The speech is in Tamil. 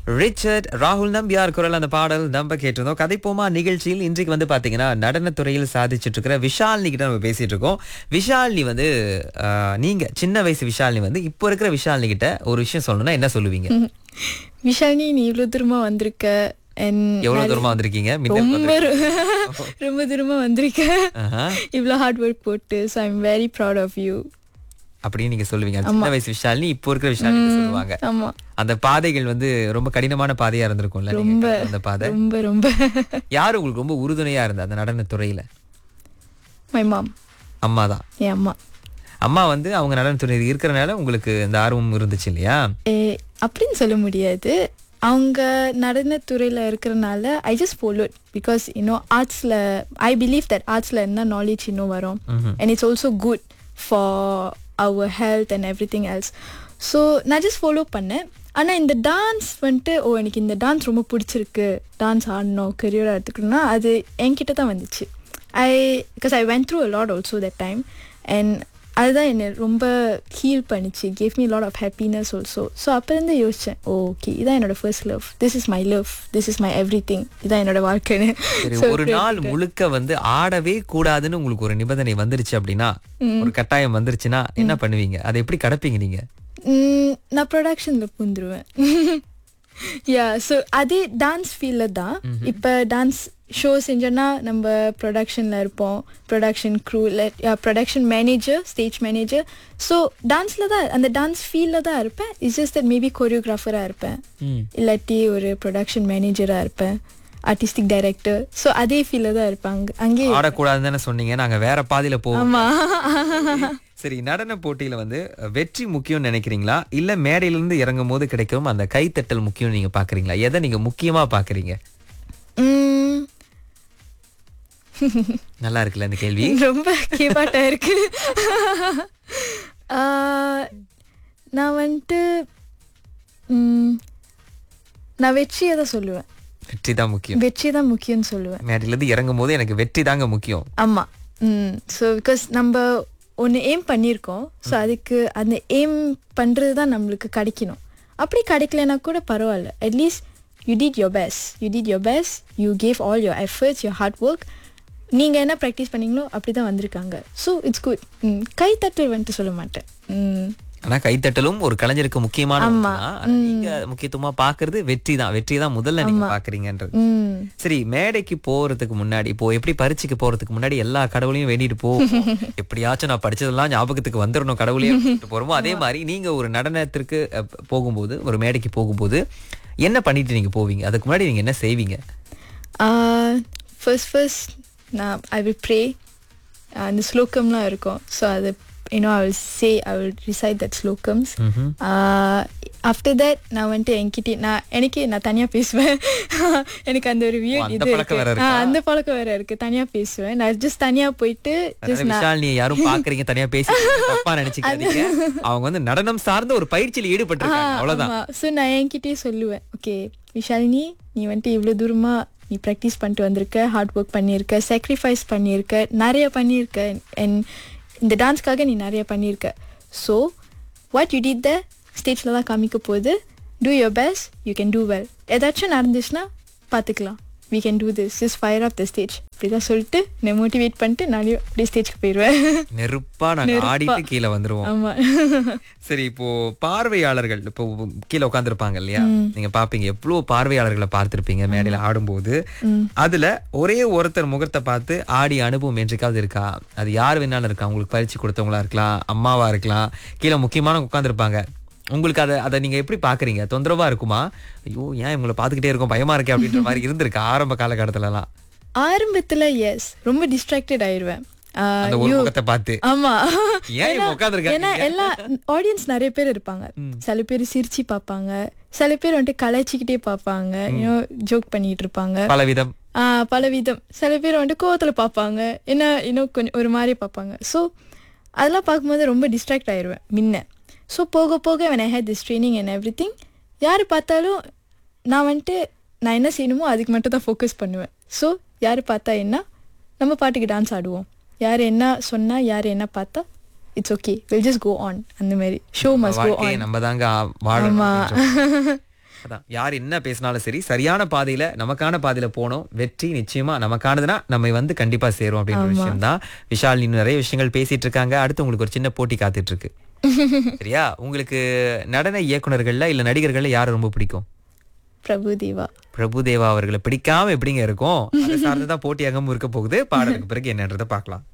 ரிச்சர்ட் ராகுல் நம்பியார் குரல் அந்த பாடல் நம்ம கேட்டிருந்தோம் கதைப்போமா நிகழ்ச்சியில் இன்றைக்கு வந்து பாத்தீங்கன்னா நடனத்துறையில் சாதிச்சுட்டு இருக்கிற விஷாலினி கிட்ட நம்ம பேசிட்டு இருக்கோம் விஷாலினி வந்து ஆஹ், நீங்க சின்ன வயசு விஷாலினி வந்து இப்போ இருக்கிற விஷாலினி கிட்ட ஒரு விஷயம் சொல்லணும்னா என்ன சொல்லுவீங்க விஷாலினி நீ இவ்வளவு தூரமா வந்திருக்க and எவ்வளவு தூரமா வந்திருக்கீங்க மின்னல் ரொம்ப வந்து- ரொம்ப தூரமா வந்திருக்க ஆஹா. இவ்வளவு ஹார்ட் ஒர்க் போட்டு so I am very proud of you அப்படின்னு நீங்க சொல்லுவீங்க சின்ன வயசு விஷாலினி இப்போ இருக்கிற விஷாலினி சொல்லுவாங்க ஆமா அந்த பாதைகள் வந்து ரொம்ப கடினமான பாதையா இருந்திருக்கும்ல நீங்க ரொம்ப கடந்த அந்த பாதை ரொம்ப ரொம்ப யாரு உங்களுக்கு ரொம்ப உறுதுணையா இருந்தா அந்த நடனத்துறையில மை மாம் அம்மா தான் என் அம்மா அம்மா வந்து அவங்க நடனத்துறையில் இருக்கிறனால உங்களுக்கு இந்த ஆர்வம் இருந்துச்சு இல்லையா ஏ, அப்படின்னு சொல்ல முடியாது அவங்க நடனத்துறையில் இருக்கிறனால ஐ ஜஸ்ட் ஃபாலோட் பிகாஸ் இன்னும் ஆர்ட்ஸில் ஐ பிலீவ் தட் ஆர்ட்ஸில் என்ன நாலேஜ் இன்னும் வரும் and it's also good for our health and everything else so நான் ஜஸ்ட் ஃபாலோ பண்ணேன் ஆனால் இந்த டான்ஸ் வந்துட்டு ஓ எனக்கு இந்த டான்ஸ் ரொம்ப பிடிச்சிருக்கு டான்ஸ் ஆடணும் கெரியராக எடுத்துக்கணும்னா அது என்கிட்ட தான் வந்துச்சு I because I went through a lot also that time and அதுதான் என்னை ரொம்ப ஹீல் பண்ணிச்சு gave me lot of happiness also so அப்போருந்து யோசித்தேன் ஓகே இதான் என்னோட first love this is my love this is my everything இதான் என்னோட வாழ்க்கைன்னு சரி So, ஒரு நாள் முழுக்க வந்து ஆடவே கூடாதுன்னு உங்களுக்கு ஒரு நிபந்தனை வந்துருச்சு அப்படின்னா ஒரு கட்டாயம் வந்துருச்சுன்னா என்ன பண்ணுவீங்க அதை எப்படி கடப்பீங்க நீங்க ம், நான் ப்ரொடக்ஷனில் பூந்துருவேன் யா ஸோ அதே டான்ஸ் ஃபீல்டில் தான் இப்போ டான்ஸ் ஷோ செஞ்சோன்னா நம்ம ப்ரொடக்ஷனில் இருப்போம் ப்ரொடக்ஷன் க்ரூவில் production manager stage manager so டான்ஸில் தான் அந்த டான்ஸ் ஃபீல்டில் தான் இருப்பேன் இட்ஸ் ஜஸ்ட் தட் மேபி கொரியோகிராஃபராக இருப்பேன் இல்லாட்டி ஒரு ப்ரொடக்ஷன் மேனேஜராக இருப்பேன் ஆர்டிஸ்டிக் டைரக்டர் ஸோ அதே ஃபீல்டில் தான் இருப்பாங்க அங்கே ஆடக்கூடாதுன்னு தானே சொன்னீங்க நாங்க வேற பாதையில போவோம் ஆமாம் சரி நடன போட்டியில வந்து வெற்றி முக்கியம் நினைக்கிறீங்களா இல்ல மேடையில இருந்து இறங்கும் போது கிடைக்கும் அந்த கைத்தட்டல் முக்கியம் நீங்க பாக்குறீங்களா எதை நீங்க முக்கியமா பாக்குறீங்க ம் நல்லா இருக்குல்ல இந்த கேள்வி ரொம்ப கேப்பாட்டா இருக்கு ஆஹ், நான் வந்துட்டு ம், நான் வெற்றியை தான் சொல்லுவேன் வெற்றி தான் முக்கியம் வெற்றி தான் முக்கியம்னு சொல்லுவேன் மேடையில இருந்து இறங்கும் போது எனக்கு வெற்றி தாங்க முக்கியம் ஆமாம் ம் ஸோ பிகாஸ் நம்ம ஒன்று எய்ம் பண்ணியிருக்கோம் ஸோ அதுக்கு அந்த எய்ம் பண்ணுறது தான் நம்மளுக்கு கிடைக்கணும் அப்படி கிடைக்கலனா கூட பரவாயில்ல at least you did your best you did your best you gave all your efforts your hard work நீங்கள் என்ன ப்ராக்டிஸ் பண்ணீங்களோ அப்படி தான் வந்திருக்காங்க ஸோ இட்ஸ் குட் கைத்தட்டல் வந்துட்டு சொல்ல மாட்டேன் ம் ஆனா கைத்தட்டலும் ஒரு கலைஞருக்கு முக்கியமான ஆமா. ஒண்ணுதான். ஆனா நீங்க முக்கியத்துவமா பாக்குறது வெற்றி தான் வெற்றி தான் முதல்ல நீங்க பாக்குறீங்கன்றது ம் சரி மேடைக்கு போறதுக்கு முன்னாடி இப்போ எப்படி பரீட்சைக்கு போறதுக்கு முன்னாடி எல்லா கடவுளையும் வேண்டிட்டு போ எப்படியாச்சும் நான் படிச்சதெல்லாம் ஞாபகத்துக்கு வந்துடணும் கடவுளையும் சொல்லிட்டு போறோமோ அதே மாதிரி நீங்க ஒரு நடனத்திற்கு அஹ், போகும்போது ஒரு மேடைக்கு போகும்போது என்ன பண்ணிட்டு நீங்க போவீங்க அதுக்கு முன்னாடி நீங்க என்ன செய்வீங்க ஃபர்ஸ்ட் ஃபர்ஸ்ட் நான் ஐ வில் ப்ரே அந்த ஸ்லோகம்லாம் இருக்கும் ஸோ அது you know I will say I will recite that ஸ்லோகம்ஸ் ஆஃப்டர் தட் நான் வந்துட்டு என்கிட்ட நான் எனக்கு நான் தனியாக பேசுவேன் எனக்கு அந்த ஒரு ஓ, வியூ அந்த இது பழக்கம் வேற இருக்கு. ஆ, இருக்கா? அந்த பழக்கம் வேற இருக்கு தனியாக பேசுவேன் நான் ஜஸ்ட் தனியாக போயிட்டு அதாவது ஜஸ்ட் நான் விஷால் நீ யாரும் பாக்குறீங்க தனியா பேசி தப்பா நினைச்சுக்காதீங்க அவங்க வந்து நடனம் சார்ந்த ஒரு பயிற்சியில் ஈடுபட்டிருக்காங்க அவ்வளவுதான் ஸோ நான் என்கிட்டயே சொல்லுவேன் ஓகே விஷாலினி நீ வந்துட்டு இவ்வளோ தூரமா நீ ப்ராக்டிஸ் பண்ணிட்டு வந்திருக்க ஹார்ட் ஒர்க் பண்ணியிருக்க சாக்ரிஃபைஸ் பண்ணியிருக்க நிறைய பண்ணியிருக்க அண்ட் இந்த டான்ஸ்க்காக நீ நிறைய பண்ணியிருக்க so what you did the ஸ்டேஜில் தான் காமிக்க போகுது do your best you can do well ஏதாச்சும் நடந்துச்சுன்னா பார்த்துக்கலாம் we can do this just fire up the stage இப்படிதான் சொல்லிட்டு நான் மோட்டிவேட் பண்ணிட்டு நானே அப்படியே ஸ்டேஜ்க்கு போயிடுவேன் நெருப்பா நாங்க நெருப்பா. ஆடிட்டு கீழே வந்துருவோம் ஆமா சரி இப்போ பார்வையாளர்கள் இப்போ கீழே உட்காந்துருப்பாங்க இல்லையா நீங்க பாப்பீங்க எவ்வளவு பார்வையாளர்களை பார்த்திருப்பீங்க மேடையில ஆடும்போது அதுல ஒரே ஒருத்தர் முகத்தை பார்த்து ஆடி அனுபவம் என்றைக்காவது இருக்கா அது யார் வேணாலும் இருக்கா உங்களுக்கு பயிற்சி கொடுத்தவங்களா இருக்கலாம் அம்மாவா இருக்கலாம் கீழே முக்கியமான உட்காந்துருப்பாங்க உங்களுக்கு அதை அதை நீங்க எப்படி பாக்குறீங்க தொந்தரவா இருக்குமா ஐயோ ஏன் இவங்களை பாத்துக்கிட்டே இருக்கோம் பயமா இருக்கே அப்படின்ற மாதிரி இருந்திருக்கா ஆரம்ப காலகட்டத்துல எல்லாம் ஆரம்பத்துல எஸ் ரொம்ப டிஸ்ட்ராக்டட் ஆயிடுவேன் ஆஹ், அந்த ஒரு you- முகத்தை பார்த்து ஆமா ஏன் இவங்க உட்கார்ந்திருக்காங்க ஏன்னா எல்லா ஆடியன்ஸ் நிறைய பேர் இருப்பாங்க சில பேர் சிரிச்சு பார்ப்பாங்க சில பேர் வந்துட்டு கலாய்ச்சிக்கிட்டே பார்ப்பாங்க இன்னும் ஜோக் பண்ணிட்டு இருப்பாங்க பலவிதம் ஆஹ் பல விதம் சில பேர் வந்துட்டு கோவத்துல பார்ப்பாங்க என்ன இன்னும் கொஞ்சம் ஒரு மாதிரி பார்ப்பாங்க ஸோ அதெல்லாம் பார்க்கும்போது ரொம்ப டிஸ்ட்ராக்ட் ஆயிடுவேன் முன்ன ஸோ போக போக when I had this training and everything யார் பார்த்தாலும் நான் வந்துட்டு நான் என்ன செய்யணுமோ அதுக்கு மட்டும் தான் ஃபோக்கஸ் பண்ணுவேன் ஸோ யார் பார்த்தா என்ன நம்ம பாட்டுக்கு டான்ஸ் ஆடுவோம் யார் என்ன சொன்னா யார் என்ன பார்த்தா it's okay will just go on அந்த மாதிரி ஷோ மஸ்ட் கோ வாழ்க்கையை ஆன் நம்ம தாங்க வாழணும் ஆமா. அப்படின்ற அதான் யார் என்ன பேசினாலும் சரி சரியான பாதையில நமக்கான பாதையில போனோம் வெற்றி நிச்சயமா நமக்கானதுன்னா நம்ம வந்து கண்டிப்பா சேரும் அப்படின்ற விஷயம் தான் விஷால் இன்னும் நிறைய விஷயங்கள் பேசிட்டு இருக்காங்க அடுத்து உங்களுக்கு ஒரு சின்ன போட்டி காத்துட்டு இருக்கு சரியா உங்களுக்கு நடன இயக்குனர்கள்ல இல்ல நடிகர்கள்ல யாரை ரொம்ப பிடிக்கும் பிரபுதேவா பிரபுதேவா அவர்களை பிடிக்காம எப்படிங்க இருக்கும் அதை சார்ந்துதான் போட்டியாகவும் இருக்க போகுது பாடலுக்கு பிறகு என்னன்றதை பார்க்கலாம்